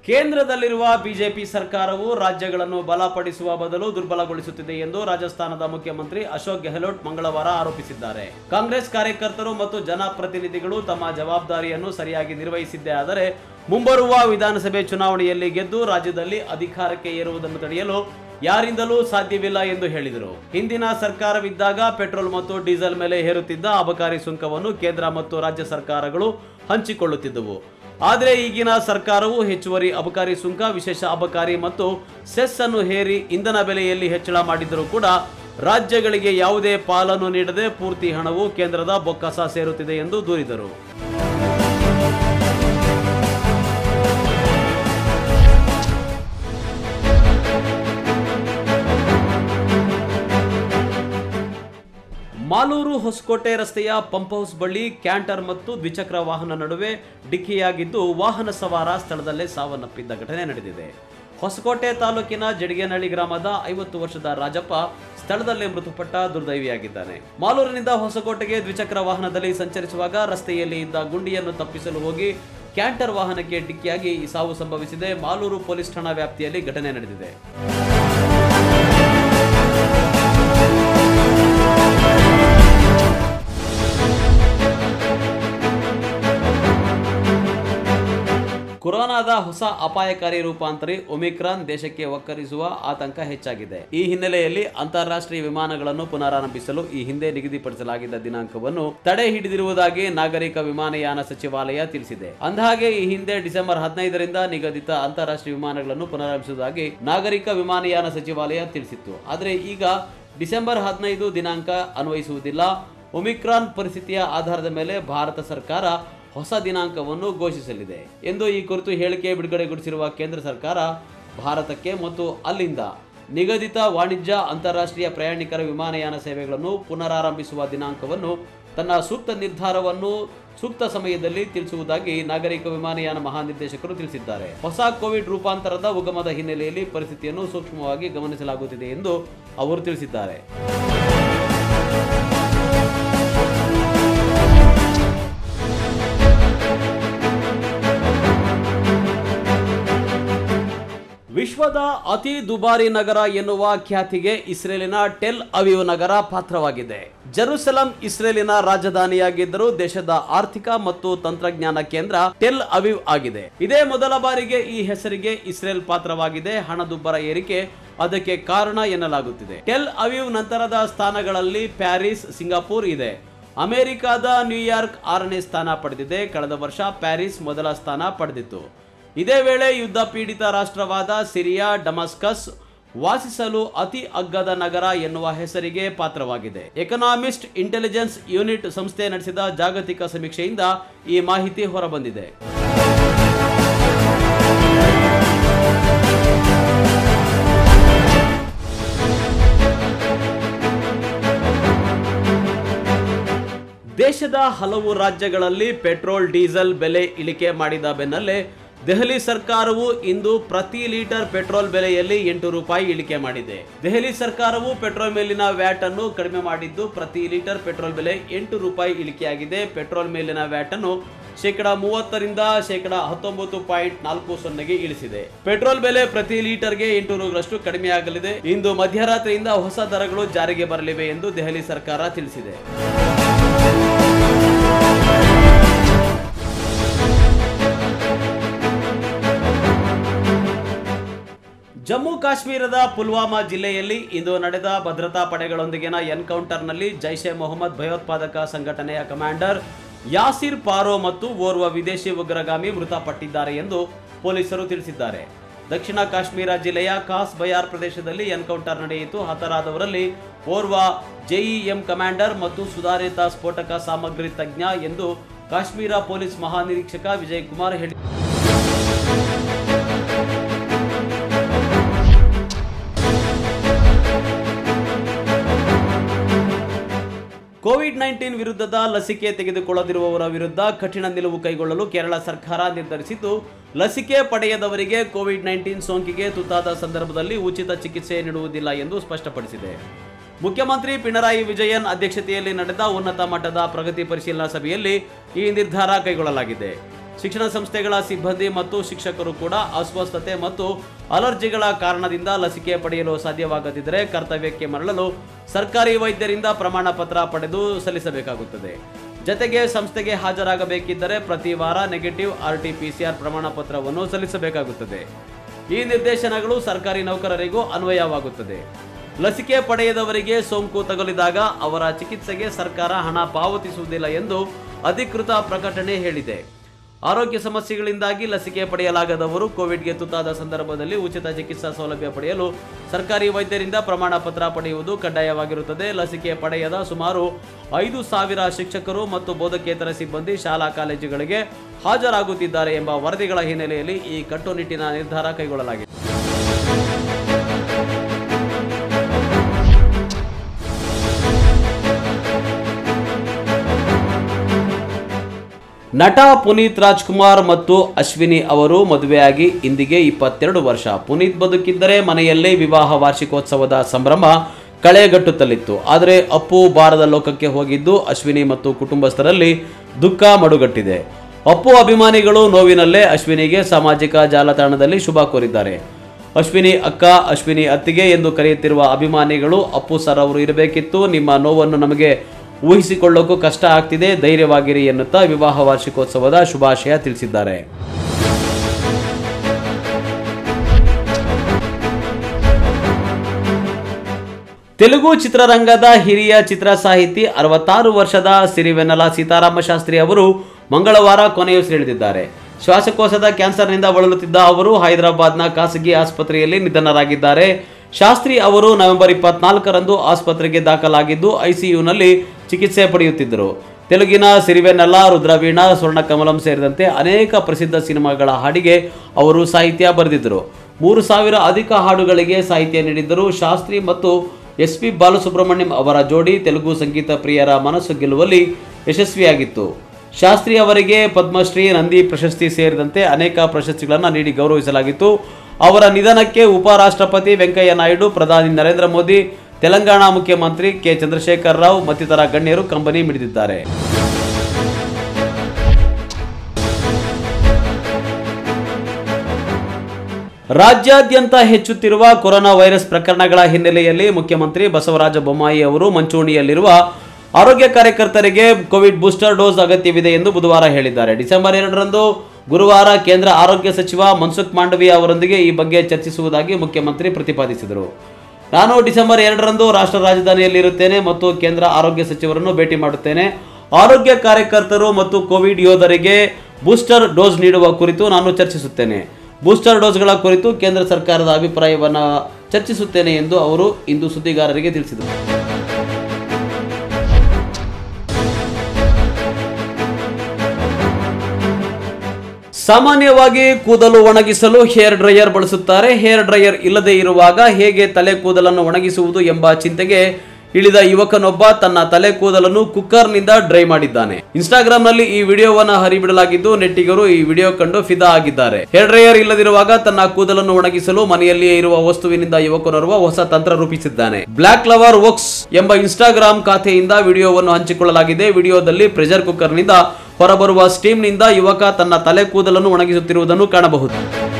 ಕೇಂದ್ರದಲ್ಲಿರುವ ಬಿಜೆಪಿ ಸರ್ಕಾರವು ರಾಜ್ಯಗಳನ್ನು ಬಲಪಡಿಸುವ ಬದಲು ದುರ್ಬಲಗೊಳಿಸುತ್ತಿದೆ ಎಂದು ರಾಜಸ್ಥಾನದ ಮುಖ್ಯಮಂತ್ರಿ ಅಶೋಕ್ ಗೆಹ್ಲೋಟ್ ಮಂಗಳವಾರ ಆರೋಪಿಸಿದ್ದಾರೆ ಕಾಂಗ್ರೆಸ್ ಕಾರ್ಯಕರ್ತರು ಮತ್ತು ಜನಪ್ರತಿನಿಧಿಗಳು ತಮ್ಮ ಜವಾಬ್ದಾರಿಯನ್ನು ಸರಿಯಾಗಿ ನಿರ್ವಹಿಸಿದ್ದೇ ಆದರೆ ಮುಂಬರುವ ವಿಧಾನಸಭೆ ಚುನಾವಣೆಯಲ್ಲಿ ಗೆದ್ದು ರಾಜ್ಯದಲ್ಲಿ ಅಧಿಕಾರಕ್ಕೆ ಏರುವುದನ್ನು ತಡೆಯಲು ಯಾರಿಂದಲೂ ಸಾಧ್ಯವಿಲ್ಲ ಎಂದು ಹೇಳಿದರು ಹಿಂದಿನ ಸರ್ಕಾರವಿದ್ದಾಗ ಪೆಟ್ರೋಲ್ ಮತ್ತು ಡೀಸೆಲ್ ಮೇಲೆ ಹೇರುತ್ತಿದ್ದ ಅಬಕಾರಿ ಸುಂಕವನ್ನು ಕೇಂದ್ರ ಮತ್ತು ರಾಜ್ಯ ಸರ್ಕಾರಗಳು ಹಂಚಿಕೊಳ್ಳುತ್ತಿದ್ದವು ಆದರೆ ಈಗಿನ ಸರ್ಕಾರವು ಹೆಚ್ಚುವರಿ ಅಬಕಾರಿ ಸುಂಕ ವಿಶೇಷ ಅಬಕಾರಿ ಮತ್ತು ಸೆಸ್ ಅನ್ನು ಹೇರಿ ಇಂಧನ ಬೆಲೆಯಲ್ಲಿ ಹೆಚ್ಚಳ ಮಾಡಿದ್ದರೂ ಕೂಡ ರಾಜ್ಯಗಳಿಗೆ ಯಾವುದೇ ಪಾಲನ್ನು ನೀಡದೆ ಪೂರ್ತಿ ಹಣವು ಕೇಂದ್ರದ ಬೊಕ್ಕಸ ಸೇರುತ್ತಿದೆ ಎಂದು ದೂರಿದರು ಮಾಲೂರು ಹೊಸಕೋಟೆ ರಸ್ತೆಯ ಪಂಪ್ ಹೌಸ್ ಬಳಿ ಕ್ಯಾಂಟರ್ ಮತ್ತು ದ್ವಿಚಕ್ರ ವಾಹನ ನಡುವೆ ಡಿಕ್ಕಿಯಾಗಿದ್ದು ವಾಹನ ಸವಾರ ಸ್ಥಳದಲ್ಲೇ ಸಾವನ್ನಪ್ಪಿದ್ದ ಘಟನೆ ನಡೆದಿದೆ ಹೊಸಕೋಟೆ ತಾಲೂಕಿನ ಜಡಿಗೇನಹಳ್ಳಿ ಗ್ರಾಮದ ಐವತ್ತು ವರ್ಷದ ರಾಜಪ್ಪ ಸ್ಥಳದಲ್ಲೇ ಮೃತಪಟ್ಟ ದುರ್ದೈವಿಯಾಗಿದ್ದಾನೆ ಮಾಲೂರಿನಿಂದ ಹೊಸಕೋಟೆಗೆ ದ್ವಿಚಕ್ರ ವಾಹನದಲ್ಲಿ ಸಂಚರಿಸುವಾಗ ರಸ್ತೆಯಲ್ಲಿ ಇದ್ದ ಗುಂಡಿಯನ್ನು ತಪ್ಪಿಸಲು ಹೋಗಿ ಕ್ಯಾಂಟರ್ ವಾಹನಕ್ಕೆ ಡಿಕ್ಕಿಯಾಗಿ ಈ ಸಾವು ಸಂಭವಿಸಿದೆ ಮಾಲೂರು ಪೊಲೀಸ್ ಠಾಣಾ ವ್ಯಾಪ್ತಿಯಲ್ಲಿ ಘಟನೆ ನಡೆದಿದೆ ಕೊರೋನಾದ ಹೊಸ ಅಪಾಯಕಾರಿ ರೂಪಾಂತರಿ ಒಮಿಕ್ರಾನ್ ದೇಶಕ್ಕೆ ಒಕ್ಕರಿಸುವ ಆತಂಕ ಹೆಚ್ಚಾಗಿದೆ ಈ ಹಿನ್ನೆಲೆಯಲ್ಲಿ ಅಂತಾರಾಷ್ಟ್ರೀಯ ವಿಮಾನಗಳನ್ನು ಪುನರಾರಂಭಿಸಲು ಈ ಹಿಂದೆ ನಿಗದಿಪಡಿಸಲಾಗಿದ್ದ ದಿನಾಂಕವನ್ನು ತಡೆ ಹಿಡಿದಿರುವುದಾಗಿ ನಾಗರಿಕ ವಿಮಾನಯಾನ ಸಚಿವಾಲಯ ತಿಳಿಸಿದೆ ಅಂದಹಾಗೆ ಈ ಹಿಂದೆ ಡಿಸೆಂಬರ್ ಹದಿನೈದರಿಂದ ನಿಗದಿತ ಅಂತಾರಾಷ್ಟ್ರೀಯ ವಿಮಾನಗಳನ್ನು ಪುನರಾರಂಭಿಸುವುದಾಗಿ ನಾಗರಿಕ ವಿಮಾನಯಾನ ಸಚಿವಾಲಯ ತಿಳಿಸಿತ್ತು ಆದರೆ ಈಗ ಡಿಸೆಂಬರ್ ಹದಿನೈದು ದಿನಾಂಕ ಅನ್ವಯಿಸುವುದಿಲ್ಲ ಒಮಿಕ್ರಾನ್ ಪರಿಸ್ಥಿತಿಯ ಆಧಾರದ ಮೇಲೆ ಭಾರತ ಸರ್ಕಾರ ಹೊಸ ದಿನಾಂಕವನ್ನು ಘೋಷಿಸಲಿದೆ ಎಂದು ಈ ಕುರಿತು ಹೇಳಿಕೆ ಬಿಡುಗಡೆಗೊಳಿಸಿರುವ ಕೇಂದ್ರ ಸರ್ಕಾರ ಭಾರತಕ್ಕೆ ಮತ್ತು ಅಲ್ಲಿಂದ ನಿಗದಿತ ವಾಣಿಜ್ಯ ಅಂತಾರಾಷ್ಟ್ರೀಯ ಪ್ರಯಾಣಿಕರ ವಿಮಾನಯಾನ ಸೇವೆಗಳನ್ನು ಪುನರಾರಂಭಿಸುವ ದಿನಾಂಕವನ್ನು ತನ್ನ ಸೂಕ್ತ ನಿರ್ಧಾರವನ್ನು ಸೂಕ್ತ ಸಮಯದಲ್ಲಿ ತಿಳಿಸುವುದಾಗಿ ನಾಗರಿಕ ವಿಮಾನಯಾನ ಮಹಾನಿರ್ದೇಶಕರು ತಿಳಿಸಿದ್ದಾರೆ ಹೊಸ ಕೋವಿಡ್ ರೂಪಾಂತರದ ಉಗಮದ ಹಿನ್ನೆಲೆಯಲ್ಲಿ ಪರಿಸ್ಥಿತಿಯನ್ನು ಸೂಕ್ಷ್ಮವಾಗಿ ಗಮನಿಸಲಾಗುತ್ತಿದೆ ಎಂದು ಅವರು ತಿಳಿಸಿದ್ದಾರೆ ವಿಶ್ವದ ಅತಿ ದುಬಾರಿ ನಗರ ಎನ್ನುವ ಖ್ಯಾತಿಗೆ ಇಸ್ರೇಲಿನ ಟೆಲ್ ಅವಿವ್ ನಗರ ಪಾತ್ರವಾಗಿದೆ ಜೆರುಸಲಂ ಇಸ್ರೇಲಿನ ರಾಜಧಾನಿಯಾಗಿದ್ದರೂ ದೇಶದ ಆರ್ಥಿಕ ಮತ್ತು ತಂತ್ರಜ್ಞಾನ ಕೇಂದ್ರ ಟೆಲ್ ಅವಿವ್ ಆಗಿದೆ ಇದೇ ಮೊದಲ ಬಾರಿಗೆ ಈ ಹೆಸರಿಗೆ ಇಸ್ರೇಲ್ ಪಾತ್ರವಾಗಿದೆ ಹಣದುಬ್ಬರ ಏರಿಕೆ ಅದಕ್ಕೆ ಕಾರಣ ಎನ್ನಲಾಗುತ್ತಿದೆ ಟೆಲ್ ಅವಿವ್ ನಂತರದ ಸ್ಥಾನಗಳಲ್ಲಿ ಪ್ಯಾರಿಸ್ ಸಿಂಗಾಪುರ್ ಇದೆ ಅಮೆರಿಕದ ನ್ಯೂಯಾರ್ಕ್ ಆರನೇ ಸ್ಥಾನ ಪಡೆದಿದೆ ಕಳೆದ ವರ್ಷ ಪ್ಯಾರಿಸ್ ಮೊದಲ ಸ್ಥಾನ ಪಡೆದಿತ್ತು ಇದೇ ವೇಳೆ ಯುದ್ಧ ಪೀಡಿತ ರಾಷ್ಟ್ರವಾದ ಸಿರಿಯಾ ಡಮಸ್ಕಸ್ ವಾಸಿಸಲು ಅತಿ ಅಗ್ಗದ ನಗರ ಎನ್ನುವ ಹೆಸರಿಗೆ ಪಾತ್ರವಾಗಿದೆ ಎಕನಾಮಿಸ್ಟ್ ಇಂಟೆಲಿಜೆನ್ಸ್ ಯೂನಿಟ್ ಸಂಸ್ಥೆ ನಡೆಸಿದ ಜಾಗತಿಕ ಸಮೀಕ್ಷೆಯಿಂದ ಈ ಮಾಹಿತಿ ಹೊರಬಂದಿದೆ ದೇಶದ ಹಲವು ರಾಜ್ಯಗಳಲ್ಲಿ ಪೆಟ್ರೋಲ್ ಡೀಸೆಲ್ ಬೆಲೆ ಇಳಿಕೆ ಮಾಡಿದ ಬೆನ್ನಲ್ಲೇ ದೆಹಲಿ ಸರ್ಕಾರವು ಇಂದು ಪ್ರತಿ ಲೀಟರ್ ಪೆಟ್ರೋಲ್ ಬೆಲೆಯಲ್ಲಿ ಎಂಟು ರೂಪಾಯಿ ಇಳಿಕೆ ಮಾಡಿದೆ ದೆಹಲಿ ಸರ್ಕಾರವು ಪೆಟ್ರೋಲ್ ಮೇಲಿನ ವ್ಯಾಟ್ ಅನ್ನು ಕಡಿಮೆ ಮಾಡಿದ್ದು ಪ್ರತಿ ಲೀಟರ್ ಪೆಟ್ರೋಲ್ ಬೆಲೆ ಎಂಟು ರೂಪಾಯಿ ಇಳಿಕೆಯಾಗಿದೆ ಪೆಟ್ರೋಲ್ ಮೇಲಿನ ವ್ಯಾಟ್ ಅನ್ನು ಶೇಕಡ ಮೂವತ್ತರಿಂದ ಶೇಕಡ ಹತ್ತೊಂಬತ್ತು ಪಾಯಿಂಟ್ ನಾಲ್ಕು ಸೊನ್ನೆಗೆ ಇಳಿಸಿದೆ ಪೆಟ್ರೋಲ್ ಬೆಲೆ ಪ್ರತಿ ಲೀಟರ್ಗೆ ಎಂಟು ರೂಗಳಷ್ಟು ಕಡಿಮೆಯಾಗಲಿದೆ ಇಂದು ಮಧ್ಯರಾತ್ರಿಯಿಂದ ಹೊಸ ದರಗಳು ಜಾರಿಗೆ ಬರಲಿವೆ ಎಂದು ದೆಹಲಿ ಸರ್ಕಾರ ತಿಳಿಸಿದೆ ಜಮ್ಮು ಕಾಶ್ಮೀರದ ಪುಲ್ವಾಮಾ ಜಿಲ್ಲೆಯಲ್ಲಿ ಇಂದು ನಡೆದ ಭದ್ರತಾ ಪಡೆಗಳೊಂದಿಗಿನ ಎನ್ಕೌಂಟರ್ನಲ್ಲಿ ಜೈಷ್ ಎ ಮೊಹಮ್ಮದ್ ಭಯೋತ್ಪಾದಕ ಸಂಘಟನೆಯ ಕಮಾಂಡರ್ ಯಾಸಿರ್ ಪಾರೋ ಮತ್ತು ಓರ್ವ ವಿದೇಶಿ ಉಗ್ರಗಾಮಿ ಮೃತಪಟ್ಟಿದ್ದಾರೆ ಎಂದು ಪೊಲೀಸರು ತಿಳಿಸಿದ್ದಾರೆ ದಕ್ಷಿಣ ಕಾಶ್ಮೀರ ಜಿಲ್ಲೆಯ ಖಾಸ್ ಬಯಾರ್ ಪ್ರದೇಶದಲ್ಲಿ ಎನ್ಕೌಂಟರ್ ನಡೆಯಿತು ಹತರಾದವರಲ್ಲಿ ಓರ್ವ ಜೆಇಎಂ ಕಮಾಂಡರ್ ಮತ್ತು ಸುಧಾರಿತ ಸ್ಫೋಟಕ ಸಾಮಗ್ರಿ ತಜ್ಞ ಎಂದು ಕಾಶ್ಮೀರ ಪೊಲೀಸ್ ಮಹಾನಿರೀಕ್ಷಕ ವಿಜಯ್ ಕುಮಾರ್ ಹೇಳಿ ಕೋವಿಡ್ ನೈನ್ಟೀನ್ ವಿರುದ್ಧದ ಲಸಿಕೆ ತೆಗೆದುಕೊಳ್ಳದಿರುವವರ ವಿರುದ್ಧ ಕಠಿಣ ನಿಲುವು ಕೈಗೊಳ್ಳಲು ಕೇರಳ ಸರ್ಕಾರ ನಿರ್ಧರಿಸಿದ್ದು ಲಸಿಕೆ ಪಡೆಯದವರಿಗೆ ಕೋವಿಡ್ ನೈನ್ಟೀನ್ ಸೋಂಕಿಗೆ ತುತ್ತಾದ ಸಂದರ್ಭದಲ್ಲಿ ಉಚಿತ ಚಿಕಿತ್ಸೆ ನೀಡುವುದಿಲ್ಲ ಎಂದು ಸ್ಪಷ್ಟಪಡಿಸಿದೆ ಮುಖ್ಯಮಂತ್ರಿ ಪಿಣರಾಯಿ ವಿಜಯನ್ ಅಧ್ಯಕ್ಷತೆಯಲ್ಲಿ ನಡೆದ ಉನ್ನತ ಮಟ್ಟದ ಪ್ರಗತಿ ಪರಿಶೀಲನಾ ಸಭೆಯಲ್ಲಿ ಈ ನಿರ್ಧಾರ ಕೈಗೊಳ್ಳಲಾಗಿದೆ ಶಿಕ್ಷಣ ಸಂಸ್ಥೆಗಳ ಸಿಬ್ಬಂದಿ ಮತ್ತು ಶಿಕ್ಷಕರು ಕೂಡ ಅಸ್ವಸ್ಥತೆ ಮತ್ತು ಅಲರ್ಜಿಗಳ ಕಾರಣದಿಂದ ಲಸಿಕೆ ಪಡೆಯಲು ಸಾಧ್ಯವಾಗದಿದ್ದರೆ ಕರ್ತವ್ಯಕ್ಕೆ ಮರಳಲು ಸರ್ಕಾರಿ ವೈದ್ಯರಿಂದ ಪ್ರಮಾಣ ಪತ್ರ ಪಡೆದು ಸಲ್ಲಿಸಬೇಕಾಗುತ್ತದೆ ಜತೆಗೆ ಸಂಸ್ಥೆಗೆ ಹಾಜರಾಗಬೇಕಿದ್ದರೆ ಪ್ರತಿ ವಾರ negative R T P C R ಪ್ರಮಾಣ ಪತ್ರವನ್ನು ಸಲ್ಲಿಸಬೇಕಾಗುತ್ತದೆ ಈ ನಿರ್ದೇಶನಗಳು ಸರ್ಕಾರಿ ನೌಕರರಿಗೂ ಅನ್ವಯವಾಗುತ್ತದೆ ಲಸಿಕೆ ಪಡೆಯದವರಿಗೆ ಸೋಂಕು ತಗುಲಿದಾಗ ಅವರ ಚಿಕಿತ್ಸೆಗೆ ಸರ್ಕಾರ ಹಣ ಪಾವತಿಸುವುದಿಲ್ಲ ಎಂದು ಅಧಿಕೃತ ಪ್ರಕಟಣೆ ಹೇಳಿದೆ ಆರೋಗ್ಯ ಸಮಸ್ಯೆಗಳಿಂದಾಗಿ ಲಸಿಕೆ ಪಡೆಯಲಾಗದವರು ಕೋವಿಡ್ಗೆ ತುತ್ತಾದ ಸಂದರ್ಭದಲ್ಲಿ ಉಚಿತ ಚಿಕಿತ್ಸಾ ಸೌಲಭ್ಯ ಪಡೆಯಲು ಸರ್ಕಾರಿ ವೈದ್ಯರಿಂದ ಪ್ರಮಾಣ ಪತ್ರ ಪಡೆಯುವುದು ಕಡ್ಡಾಯವಾಗಿರುತ್ತದೆ ಲಸಿಕೆ ಪಡೆಯದ ಸುಮಾರು ಐದು ಸಾವಿರ ಶಿಕ್ಷಕರು ಮತ್ತು ಬೋಧಕೇತರ ಸಿಬ್ಬಂದಿ ಶಾಲಾ ಕಾಲೇಜುಗಳಿಗೆ ಹಾಜರಾಗುತ್ತಿದ್ದಾರೆ ಎಂಬ ವರದಿಗಳ ಹಿನ್ನೆಲೆಯಲ್ಲಿ ಈ ಕಟ್ಟುನಿಟ್ಟಿನ ನಿರ್ಧಾರ ಕೈಗೊಳ್ಳಲಾಗಿದೆ ನಟ ಪುನೀತ್ ರಾಜ್ಕುಮಾರ್ ಮತ್ತು ಅಶ್ವಿನಿ ಅವರು ಮದುವೆಯಾಗಿ ಇಂದಿಗೆ ಇಪ್ಪತ್ತೆರಡು ವರ್ಷ ಪುನೀತ್ ಬದುಕಿದ್ದರೆ ಮನೆಯಲ್ಲೇ ವಿವಾಹ ವಾರ್ಷಿಕೋತ್ಸವದ ಸಂಭ್ರಮ ಕಳೆಗಟ್ಟುತ್ತಲಿತ್ತು ಆದರೆ ಅಪ್ಪು ಬಾರದ ಲೋಕಕ್ಕೆ ಹೋಗಿದ್ದು ಅಶ್ವಿನಿ ಮತ್ತು ಕುಟುಂಬಸ್ಥರಲ್ಲಿ ದುಃಖ ಮಡುಗಟ್ಟಿದೆ ಅಪ್ಪು ಅಭಿಮಾನಿಗಳು ನೋವಿನಲ್ಲೇ ಅಶ್ವಿನಿಗೆ ಸಾಮಾಜಿಕ ಜಾಲತಾಣದಲ್ಲಿ ಶುಭ ಕೋರಿದ್ದಾರೆ ಅಶ್ವಿನಿ ಅಕ್ಕ ಅಶ್ವಿನಿ ಅತ್ತಿಗೆ ಎಂದು ಕರೆಯುತ್ತಿರುವ ಅಭಿಮಾನಿಗಳು ಅಪ್ಪು ಸರ್ ಅವರು ಇರಬೇಕಿತ್ತು ನಿಮ್ಮ ನೋವನ್ನು ನಮಗೆ ಊಹಿಸಿಕೊಳ್ಳೋಕ್ಕೂ ಕಷ್ಟ ಆಗ್ತಿದೆ ಧೈರ್ಯವಾಗಿರಿ ಎನ್ನುತ್ತಾ ವಿವಾಹ ವಾರ್ಷಿಕೋತ್ಸವದ ಶುಭಾಶಯ ತಿಳಿಸಿದ್ದಾರೆ ತೆಲುಗು ಚಿತ್ರರಂಗದ ಹಿರಿಯ ಚಿತ್ರ ಸಾಹಿತಿ ಅರವತ್ತಾರು ವರ್ಷದ ಸಿರಿವೆನ್ನಲ ಸೀತಾರಾಮ ಶಾಸ್ತ್ರಿ ಅವರು ಮಂಗಳವಾರ ಕೊನೆಯುಸಿರೆಳೆದಿದ್ದಾರೆ ಶ್ವಾಸಕೋಶದ ಕ್ಯಾನ್ಸರ್ನಿಂದ ಬಳಲುತ್ತಿದ್ದ ಅವರು ಹೈದರಾಬಾದ್ನ ಖಾಸಗಿ ಆಸ್ಪತ್ರೆಯಲ್ಲಿ ನಿಧನರಾಗಿದ್ದಾರೆ ಶಾಸ್ತ್ರಿ ಅವರು ನವೆಂಬರ್ ಇಪ್ಪತ್ನಾಲ್ಕರಂದು ಆಸ್ಪತ್ರೆಗೆ ದಾಖಲಾಗಿದ್ದು ಐಸಿಯುನಲ್ಲಿ ಚಿಕಿತ್ಸೆ ಪಡೆಯುತ್ತಿದ್ದರು ತೆಲುಗಿನ ಸಿರಿವೆನ್ನಲ್ಲ ರುದ್ರವೀಣ ಸ್ವರ್ಣಕಮಲಂ ಸೇರಿದಂತೆ ಅನೇಕ ಪ್ರಸಿದ್ಧ ಸಿನಿಮಾಗಳ ಹಾಡಿಗೆ ಅವರು ಸಾಹಿತ್ಯ ಬರೆದಿದ್ದರು ಮೂರು ಸಾವಿರ ಅಧಿಕ ಹಾಡುಗಳಿಗೆ ಸಾಹಿತ್ಯ ನೀಡಿದ್ದರು ಶಾಸ್ತ್ರಿ ಮತ್ತು ಎಸ್ ಪಿ ಬಾಲಸುಬ್ರಹ್ಮಣ್ಯಂ ಅವರ ಜೋಡಿ ತೆಲುಗು ಸಂಗೀತ ಪ್ರಿಯರ ಮನಸ್ಸು ಗೆಲ್ಲುವಲ್ಲಿ ಯಶಸ್ವಿಯಾಗಿತ್ತು ಶಾಸ್ತ್ರಿ ಅವರಿಗೆ ಪದ್ಮಶ್ರೀ ನಂದಿ ಪ್ರಶಸ್ತಿ ಸೇರಿದಂತೆ ಅನೇಕ ಪ್ರಶಸ್ತಿಗಳನ್ನು ನೀಡಿ ಗೌರವಿಸಲಾಗಿತ್ತು ಅವರ ನಿಧನಕ್ಕೆ ಉಪರಾಷ್ಟ್ರಪತಿ ವೆಂಕಯ್ಯ ನಾಯ್ಡು ಪ್ರಧಾನಿ ನರೇಂದ್ರ ಮೋದಿ ತೆಲಂಗಾಣ ಮುಖ್ಯಮಂತ್ರಿ ಕೆ ಚಂದ್ರಶೇಖರ್ ರಾವ್ ಮತ್ತಿತರ ಗಣ್ಯರು ಕಂಬನಿ ಮಿಡಿದಿದ್ದಾರೆ ರಾಜ್ಯಾದ್ಯಂತ ಹೆಚ್ಚುತ್ತಿರುವ ಕೊರೋನಾ ವೈರಸ್ ಪ್ರಕರಣಗಳ ಹಿನ್ನೆಲೆಯಲ್ಲಿ ಮುಖ್ಯಮಂತ್ರಿ ಬಸವರಾಜ ಬೊಮ್ಮಾಯಿ ಅವರು ಮಂಚೂಣಿಯಲ್ಲಿರುವ ಆರೋಗ್ಯ ಕಾರ್ಯಕರ್ತರಿಗೆ ಕೋವಿಡ್ ಬೂಸ್ಟರ್ ಡೋಸ್ ಅಗತ್ಯವಿದೆ ಎಂದು ಬುಧವಾರ ಹೇಳಿದ್ದಾರೆ ಡಿಸೆಂಬರ್ ಎರಡರಂದು ಗುರುವಾರ ಕೇಂದ್ರ ಆರೋಗ್ಯ ಸಚಿವ ಮನ್ಸುಖ್ ಮಾಂಡವಿಯಾ ಅವರೊಂದಿಗೆ ಈ ಬಗ್ಗೆ ಚರ್ಚಿಸುವುದಾಗಿ ಮುಖ್ಯಮಂತ್ರಿ ಪ್ರತಿಪಾದಿಸಿದರು ನಾನು ಡಿಸೆಂಬರ್ ಎರಡರಂದು ರಾಷ್ಟ್ರ ರಾಜಧಾನಿಯಲ್ಲಿರುತ್ತೇನೆ ಮತ್ತು ಕೇಂದ್ರ ಆರೋಗ್ಯ ಸಚಿವರನ್ನು ಭೇಟಿ ಮಾಡುತ್ತೇನೆ ಆರೋಗ್ಯ ಕಾರ್ಯಕರ್ತರು ಮತ್ತು ಕೋವಿಡ್ ಯೋಧರಿಗೆ ಬೂಸ್ಟರ್ ಡೋಸ್ ನೀಡುವ ಕುರಿತು ನಾನು ಚರ್ಚಿಸುತ್ತೇನೆ ಬೂಸ್ಟರ್ ಡೋಸ್ಗಳ ಕುರಿತು ಕೇಂದ್ರ ಸರ್ಕಾರದ ಅಭಿಪ್ರಾಯವನ್ನು ಚರ್ಚಿಸುತ್ತೇನೆ ಎಂದು ಅವರು ಇಂದು ಸುದ್ದಿಗಾರರಿಗೆ ತಿಳಿಸಿದರು ಸಾಮಾನ್ಯವಾಗಿ ಕೂದಲು ಒಣಗಿಸಲು ಹೇರ್ ಡ್ರೈಯರ್ ಬಳಸುತ್ತಾರೆ ಹೇರ್ ಡ್ರೈಯರ್ ಇಲ್ಲದೆ ಇರುವಾಗ ಹೇಗೆ ತಲೆ ಕೂದಲನ್ನು ಒಣಗಿಸುವುದು ಎಂಬ ಚಿಂತೆಗೆ ಇಳಿದ ಯುವಕನೊಬ್ಬ ತನ್ನ ತಲೆ ಕೂದಲನ್ನು ಕುಕ್ಕರ್ನಿಂದ ಡ್ರೈ ಮಾಡಿದ್ದಾನೆ ಇನ್ಸ್ಟಾಗ್ರಾಂನಲ್ಲಿ ಈ ವಿಡಿಯೋವನ್ನ ಹರಿಬಿಡಲಾಗಿದ್ದು ನೆಟ್ಟಿಗರು ಈ ವಿಡಿಯೋ ಕಂಡು ಫಿದಾ ಆಗಿದ್ದಾರೆ ಹೇರ್ ಡ್ರೈಯರ್ ಇಲ್ಲದಿರುವಾಗ ತನ್ನ ಕೂದಲನ್ನು ಒಣಗಿಸಲು ಮನೆಯಲ್ಲಿಯೇ ಇರುವ ವಸ್ತುವಿನಿಂದ ಯುವಕನೋರ್ವ ಹೊಸ ತಂತ್ರ ರೂಪಿಸಿದ್ದಾನೆ ಬ್ಲಾಕ್ ಲವರ್ ವರ್ಕ್ಸ್ ಎಂಬ ಇನ್ಸ್ಟಾಗ್ರಾಂ ಖಾತೆಯಿಂದ ವಿಡಿಯೋವನ್ನು ಹಂಚಿಕೊಳ್ಳಲಾಗಿದೆ ವಿಡಿಯೋದಲ್ಲಿ ಪ್ರೆಷರ್ ಕುಕ್ಕರ್ನಿಂದ ಹೊರಬರುವ ಸ್ಟೀಮ್ನಿಂದ ಯುವಕ ತನ್ನ ತಲೆ ಕೂದಲನ್ನು ಒಣಗಿಸುತ್ತಿರುವುದನ್ನು ಕಾಣಬಹುದು